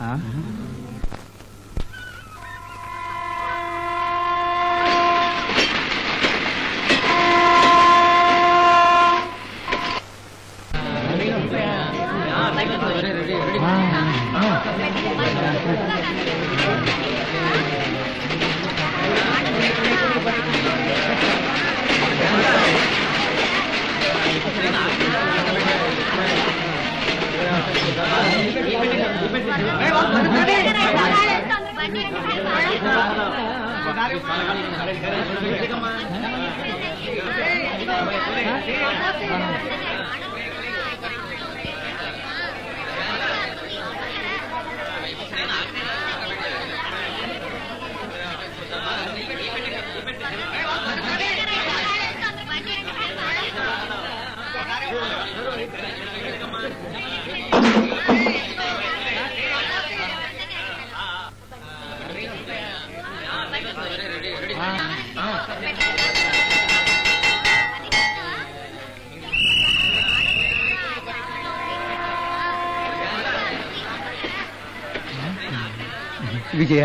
విజయ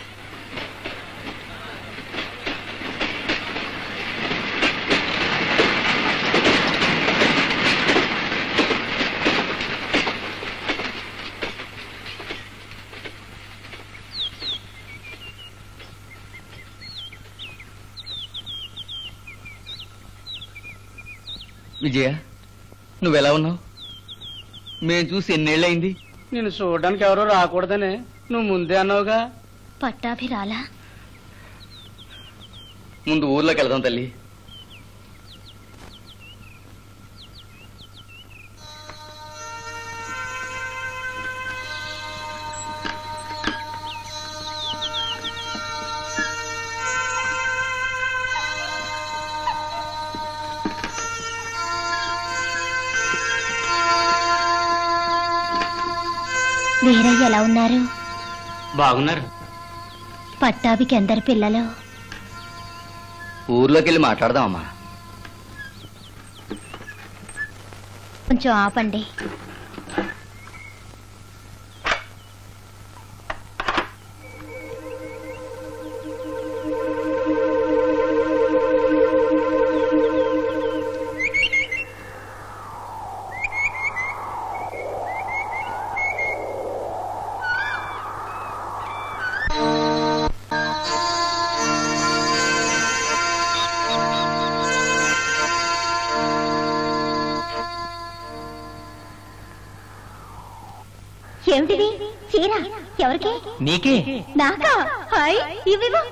విజయ నువ్వెలా ఉన్నావు మేము చూసి ఎన్నేళ్ళయింది నేను చూడడానికి ఎవరో రాకూడదనే నువ్వు ముందే అన్నావుగా పట్టాభిరాలా ముందు ఊర్లోకి వెళదాం తల్లి వీరయ్య ఎలా ఉన్నారు బాగున్నారు పట్టాభికి ఎందరు పిల్లలు ఊర్లోకి వెళ్ళి మాట్లాడదామమ్మా కొంచెం ఆపండి ఏమిటిది చీర ఎవరికి నీకే నాకా హాయ్ ఇవివో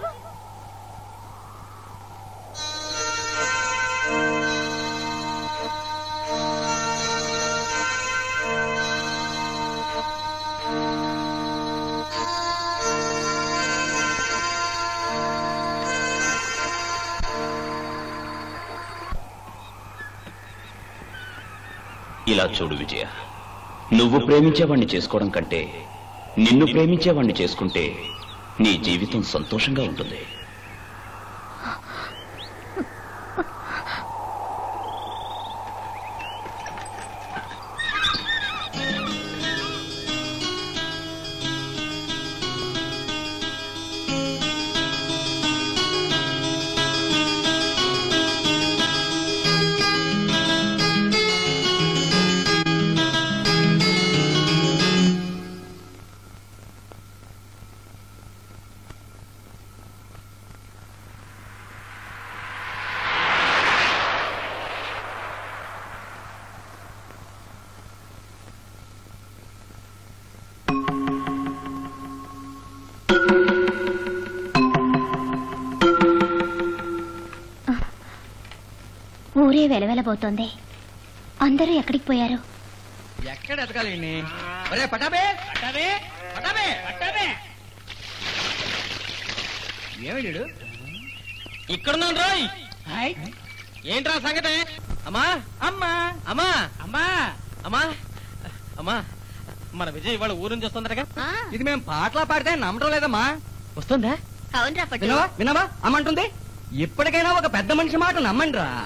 ఇలా చూడు విజయ నువ్వు ప్రేమించేవాణ్ణి చేసుకోవడం కంటే నిన్ను ప్రేమించేవాణ్ణి చేసుకుంటే నీ జీవితం సంతోషంగా ఉంటుంది ఊరే వెలవెలబోతోంది అందరూ ఎక్కడికి పోయారు ఎక్కడ ఎతకాలండి ఒరే పటాబే పటాబే పటాబే పటాబే ఏమిడు ఇక్కడున్నాను రోయ్ ఏంట్రా సంగతి అమ్మా అమ్మా అమ్మా అమ్మా అమ్మా అమ్మా మన విజయ్ ఇవాళ ఊరు నుంచి వస్తుందటగా ఇది మేము పాటలా పాడితే నమ్మటం లేదమ్మా వస్తుందా అవునరా వినవా వినవా అమ్మంటుంది ఇప్పటికైనా ఒక పెద్ద మనిషి మాట నమ్మండి రా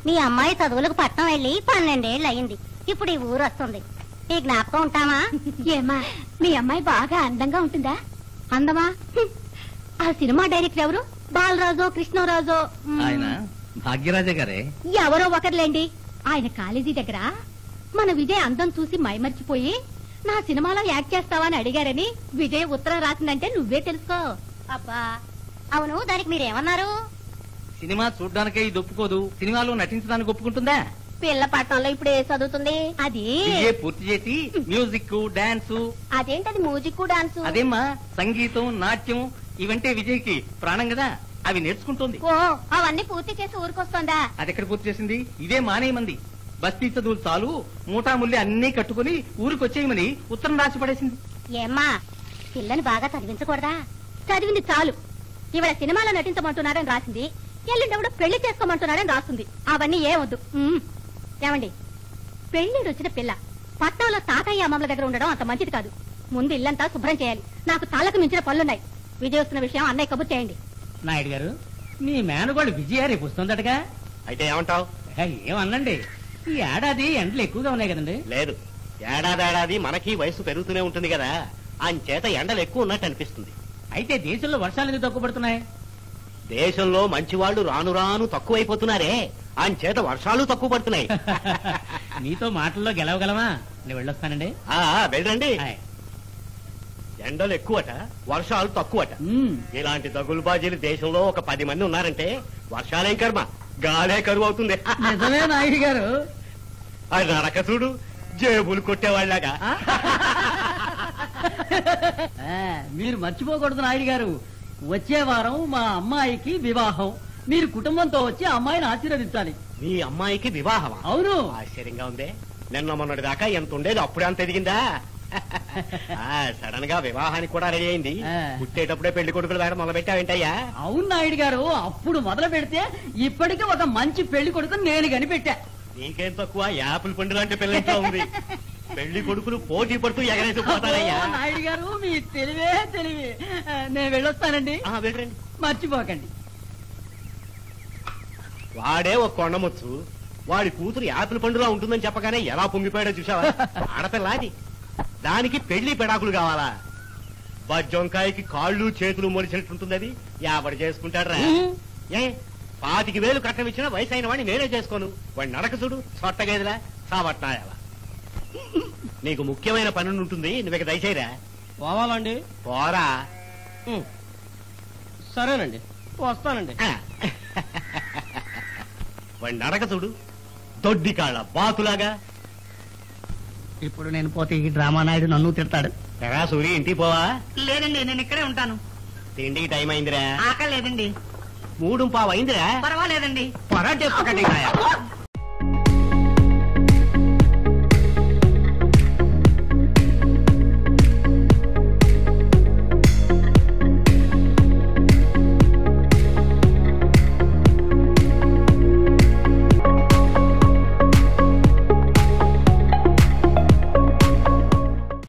మీ అమ్మాయి చదువులకు పట్నం వెళ్ళి పన్నెండేళ్ళు అయింది ఇప్పుడు ఈ ఊరు వస్తుంది ఈ జ్ఞాపకం ఉంటామా ఏమా మీ అమ్మాయి బాగా అందంగా ఉంటుందా అందమా హ్మ్. ఆ సినిమా డైరెక్టర్ ఎవరు బాలరాజు కృష్ణరాజు మ్, ఆయన భాగ్యరాజే గారే ఎవరో ఒకరులేండి ఆయన కాలేజీ దగ్గర మన విజయ్ అందం చూసి మైమర్చిపోయి నా సినిమాలో యాక్ట్ చేస్తావా అని అడిగారని విజయ్ ఉత్తరం రాసిందంటే నువ్వే తెలుసుకో అబ్బా అవును దానికి మీరేమన్నారు సినిమా చూడ్డానికే ఇది ఒప్పుకోదు సినిమాలో నటించడానికి ఒప్పుకుంటుందా పిల్ల పట్టణంలో ఇప్పుడు ఏ చదువుతుంది అది విజయ్ పూర్తి చేసి మ్యూజిక్ డాన్స్ అదేంటది మ్యూజిక్ డాన్స్ అదేమ్మా సంగీతం నాట్యం ఇవంటే విజయ్కి ప్రాణం కదా అవి నేర్చుకుంటోంది ఓ అవన్నీ పూర్తి చేసి ఊరికొస్తుందా అది ఎక్కడ పూర్తి చేసింది ఇదే మానేయమంది బస్తీ చదువులు చాలు మూటాముల్లి అన్నీ కట్టుకుని ఊరికి వచ్చేయమని ఉత్తరం రాసి పడేసింది ఏమ్మా పిల్లని బాగా చదివించకూడదా చదివింది చాలు ఇవాళ సినిమాలో నటించమంటున్నారని రాసింది ఎల్లుండెవడో పెళ్లి చేసుకోమంటున్నారని రాస్తుంది అవన్నీ ఏమొద్దు ఉమ్. ఏమండి పెళ్లిడు వచ్చిన పిల్ల పట్టణంలో తాతయ్య అమ్మమ్మల దగ్గర ఉండడం అంత మంచిది కాదు ముందు ఇల్లంతా శుభ్రం చేయాలి నాకు తాళ్ళకు మించిన పనులున్నాయి విజయ్ వస్తున్న విషయం అన్నయ్య కబుర్ చేయండి నాయుడు గారు మీ మేనగోడు విజయ రేపు వస్తుందటగా అయితే ఏమంటావు హే, ఏమనండి ఈ ఏడాది ఎండలు ఎక్కువగా ఉన్నాయి కదండి లేదు ఏడాదేడాది మనకి వయసు పెరుగుతూనే ఉంటుంది కదా అంచేత ఎండలు ఎక్కువ ఉన్నట్టు అనిపిస్తుంది అయితే దేశంలో వర్షాలు ఎందుకు తక్కువ పడుతున్నాయి దేశంలో మంచి వాళ్ళు రాను రాను తక్కువైపోతున్నారే అంచేత వర్షాలు తక్కువ పడుతున్నాయి నీతో మాటల్లో గెలవగలమా నేను వెళ్ళొస్తానండి ఆ వెళ్ళండి హాయ్. ఎండలు ఎక్కువట వర్షాలు తక్కువట మ్మ్. ఇలాంటి దగులుబాజీలు దేశంలో ఒక పది మంది ఉన్నారంటే వర్షాలేం కర్మ గాలే కరువు అవుతుంది నిజమే నాయుడు గారు అది నరక చూడు జేబులు కొట్టేవాళ్ళగా ఆ, మీరు మర్చిపోకూడదు నాయుడు గారు వచ్చే వారం మా అమ్మాయికి వివాహం మీరు కుటుంబంతో వచ్చి ఆ అమ్మాయిని ఆశీర్వదించాలి మీ అమ్మాయికి వివాహమా అవును ఆశ్చర్యంగా ఉందే నిన్న మొన్నటి దాకా ఎంత ఉండేది అప్పుడే అంత ఎదిగిందా ఆ, సడన్ గా వివాహానికి కూడా రెడీ అయింది ఆ. పుట్టేటప్పుడే పెళ్లి కొడుకులు వేడ మొదలు పెట్టావేంటయ్యా అవును నాయుడు గారు అప్పుడు మొదలు పెడితే ఇప్పటికి ఒక మంచి పెళ్లి కొడుకు నేను కనిపెట్టా నీకేం తక్కువ యాపిల్ పండు లాంటి పిల్లలతో ఉంది పెళ్లి కొడుకులు పోటీ పడుతూ ఎగరేసి పోతారయ్యా ఓ, నాయుడు గారు మీ తెలివే తెలివి ఆ, నేను వెళ్ళొస్తానండి ఆ, వెళ్ళండి మర్చిపోకండి వాడే ఒక కొండముచ్చు వాడి కూతురు యాపిల్ పండులా ఉంటుందని చెప్పగానే ఎలా పొంగిపోయాడో చూసావా ఆడపిల్ల అది దానికి పెళ్లి పెడాకులు కావాలా బజ్జొంకాయకి కాళ్ళు చేతులు మొలిచినట్టుంటుంది అది యాబడి చేసుకుంటాడు రా ఏ పాతికి వేలు కట్టం ఇచ్చిన వయసు అయిన వాడిని నేనే చేసుకోను వాడి నడక చూడు సొట్టగేదిలా సాబట్నాయాలా నీకు ముఖ్యమైన పని ఉంటుంది నువ్వు ఇక దయచేయరా పోవాలండి పోరా సరేనండి వస్తానండి ఆ. వాడి నడక చూడు దొడ్డి కాళ్ళ బాతులాగా ఇప్పుడు నేను పోతే ఈ డ్రామా నాయుడు నన్ను తిడతాడు ఎరా సూరి ఇంటికి పోవా లేదండి నేను ఇక్కడే ఉంటాను తిండికి టైం అయిందిరా ఆకలేదండి మూడు పావు అయిందిరా పర్వాలేదండి పొర చెప్పకండి నాయా.